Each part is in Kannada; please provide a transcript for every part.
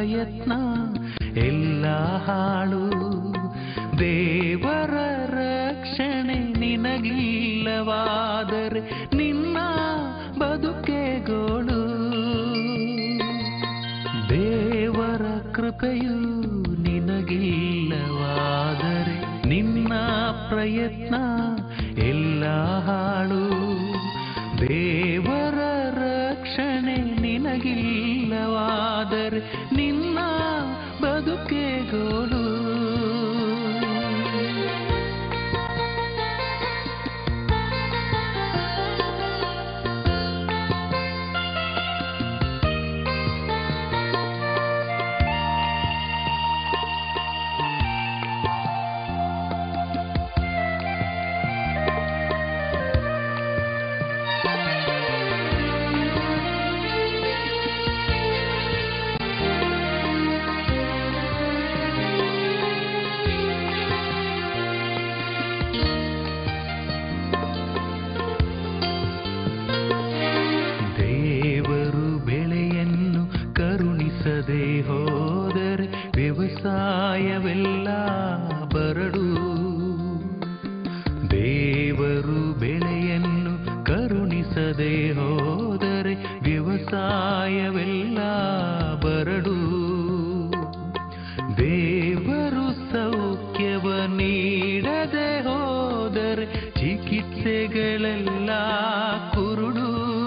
ಪ್ರಯತ್ನ ಎಲ್ಲ ಹಾಳು ದೇವರ ರಕ್ಷಣೆ ನಿನಗಿಲ್ಲವಾದರೆ ನಿನ್ನ ಬದುಕೆ ಗೋಳು ದೇವರ ಕೃಪೆಯು ನಿನಗಿಲ್ಲವಾದರೆ ನಿನ್ನ ಪ್ರಯತ್ನ ಎಲ್ಲ ಹಾಳು ದೇವರ ರಕ್ಷಣೆ ನಿನಗಿಲ್ಲವಾದರೆ ನಿನ್ನ ಬದುಕೆ ಗೋಳು ದೇವರು ಬೆಳೆಯನ್ನು ಕರುಣಿಸದೆ ಹೋದರೆ ವ್ಯವಸಾಯವೆಲ್ಲ ಬರಡು ದೇವರು ಬೆಳೆಯನ್ನು ಕರುಣಿಸದೆ ಹೋದರೆ ವ್ಯವಸಾಯವೆಲ್ಲ ಬರಡು ದೇವರು ಸೌಖ್ಯವ ನೀಡದೆ ಹೋದರೆ ಚಿಕಿತ್ಸೆಗಳೆಲ್ಲ ಕುರುಡು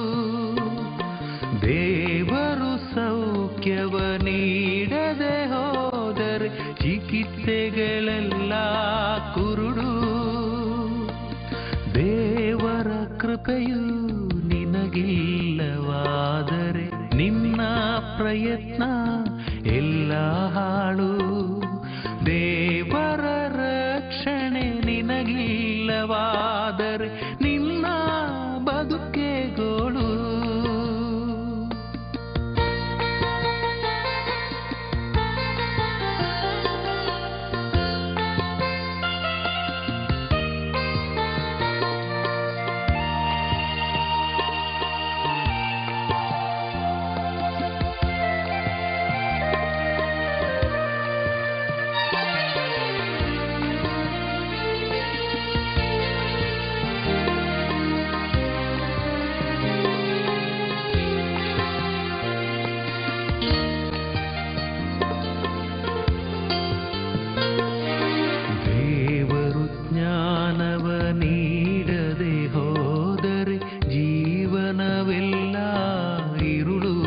ದೇವರು ಸೌಖ್ಯವ ನೀಡದೆ ಹೋದರೆ ಚಿಕಿತ್ಸೆಗಳೆಲ್ಲ ಕುರುಡು ದೇವರ ಕೃಪೆಯು ನಿನಗಿಲ್ಲವಾದರೆ ನಿನ್ನ ಪ್ರಯತ್ನ ಎಲ್ಲ ಹಾಳು ದೇವರ ರಕ್ಷಣೆ ನಿನಗಿಲ್ಲವಾದರೆ ನಿನ್ನ ಬದುಕೆ ಗೋಳು ದೇವರು ಜ್ಞಾನವ ನೀಡದೆ ಹೋದರೆ ಜೀವನವೆಲ್ಲ ಇರುಳು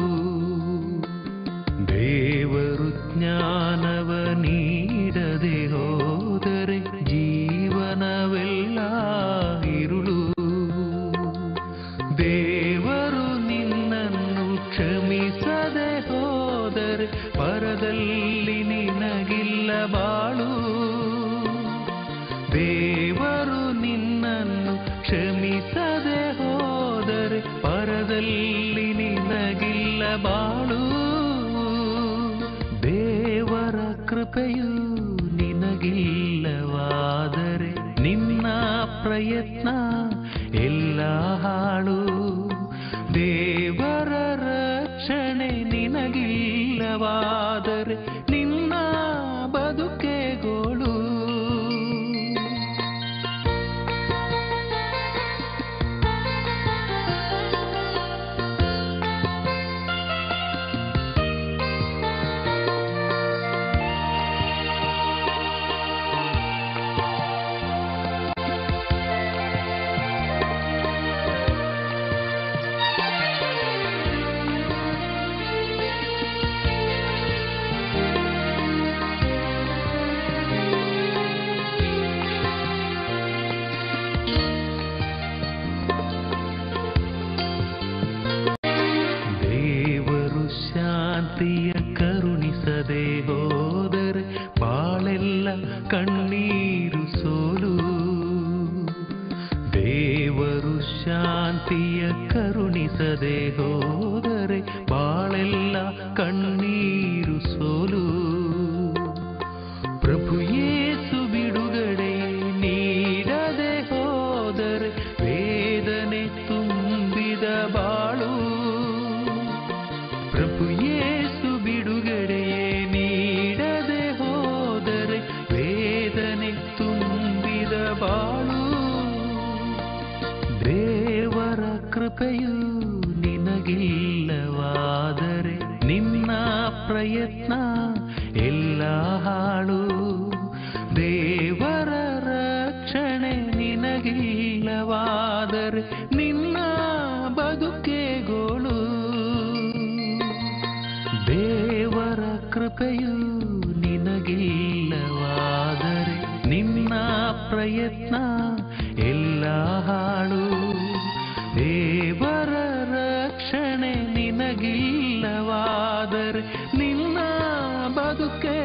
ದೇವರು ಜ್ಞಾನವ ನೀಡದೆ ಹೋದರೆ ಜೀವನವೆಲ್ಲ ಇರುಳು ದೇವರು ನಿನ್ನನ್ನು ಕ್ಷಮಿಸದೆ ಹೋದರೆ ಪರದಲ್ಲಿ ನಿನಗಿಲ್ಲ ಬಾಳು ದೇವರು ನಿನ್ನನ್ನು ಕ್ಷಮಿಸದೆ ಹೋದರೆ ಪರದಲ್ಲಿ ನಿನಗಿಲ್ಲ ಬಾಳು ದೇವರ ಕೃಪೆಯು ನಿನಗಿಲ್ಲವಾದರೆ ನಿನ್ನ ಪ್ರಯತ್ನ ಎಲ್ಲ ಹಾಳು ದೇವರ ರಕ್ಷಣೆ ನಿನಗಿಲ್ಲವಾದರೆ ನಿನ್ನ ಬದುಕೆ ಗೋಳು ದೇವರು ಶಾಂತಿಯ ಕರುಣಿಸದೆ ಹೋದರೆ ಬಾಳೆಲ್ಲ ಕಣ್ಣೀರು ಸೋಲು ದೇವರು ಶಾಂತಿಯ ಕರುಣಿಸದೆ ಹೋದರೆ ಬಾಳೆಲ್ಲ ಕಣ್ಣೀರು ಸೋಲು ಪ್ರಭು ಯೇಸು ಬಿಡುಗಡೆ ನೀಡದೆ ಹೋದರೆ ವೇದನೆ ತುಂಬಿದ ಬಾಳು ಪ್ರಭು ಯೇಸು ಬಿಡುಗಡೆಯೇ ಪ್ರಯತ್ನ ಎಲ್ಲ ಹಾಳು ದೇವರ ರಕ್ಷಣೆ ನಿನಗಿಲ್ಲವಾದರೆ ನಿನ್ನ ಬದುಕೆ ಗೋಳು ದೇವರ ಕೃಪೆಯು ನಿನಗಿಲ್ಲವಾದರೆ ನಿನ್ನ ಪ್ರಯತ್ನ ಎಲ್ಲ ಹಾಳು ದೇವರ ರಕ್ಷಣೆ ನಿನಗಿಲ್ಲವಾದರೆ ನಿನ್ನ ಬದುಕೆ